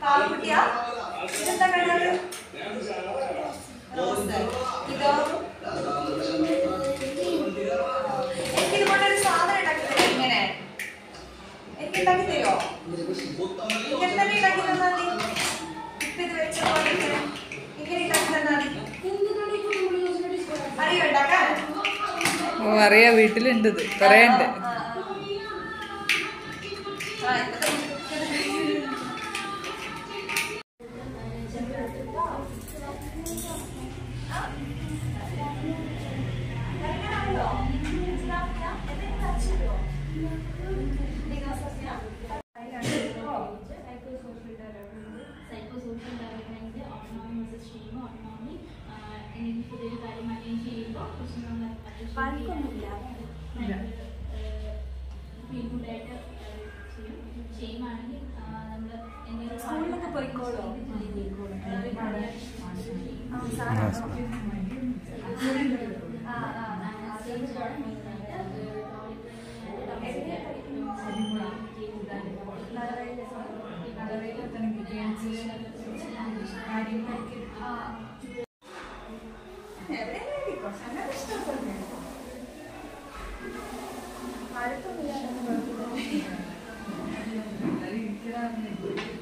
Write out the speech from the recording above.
കാൽക്കുട്ടിയാ ഇതെന്താ colour rose ഇതോ എനിക്ക് ഇതുകൊണ്ടൊരു സാധനം ഉണ്ടാക്കി തരുമോ ഇങ്ങനെ എനിക്ക് ഉണ്ടാക്കി തരുമോ ഇങ്ങനെ തന്നെ ഉണ്ടാക്കി തന്നാ മതി ഇപ്പൊ ഇത് വെച്ച പോലെ ഇങ്ങനെ ഇങ്ങനെ ഉണ്ടാക്കി തന്നാ മതി അറിയോ ഉണ്ടാക്കാൻ ഓ അറിയാ വീട്ടിലുണ്ട് ഇത് കുറേ ഉണ്ട് ആ, ആ. ആ, ഇപ്പൊ psychosocial development autonomy versus shame autonomy എനിക്ക് പുതിയൊരു കാര്യം അറ്റൻഡ് ചെയ്യുമ്പോൾ കുറച്ച് നമ്മൾ ഫീൽ ഗുഡായിട്ട് ചെയ്യും ഷെയിം ആണെങ്കിൽ നമ്മൾ എന്തെങ്കിലും സ്കൂളിലൊക്കെ പോയിക്കോളോ? ആ, ആ, ആ. എവിടെയെങ്കിലും ഇരിക്കോ? അങ്ങനെ ഇഷ്ടമൊന്നുമില്ല. അടുത്തൊന്നുമില്ലാതെ കുഴപ്പമില്ല.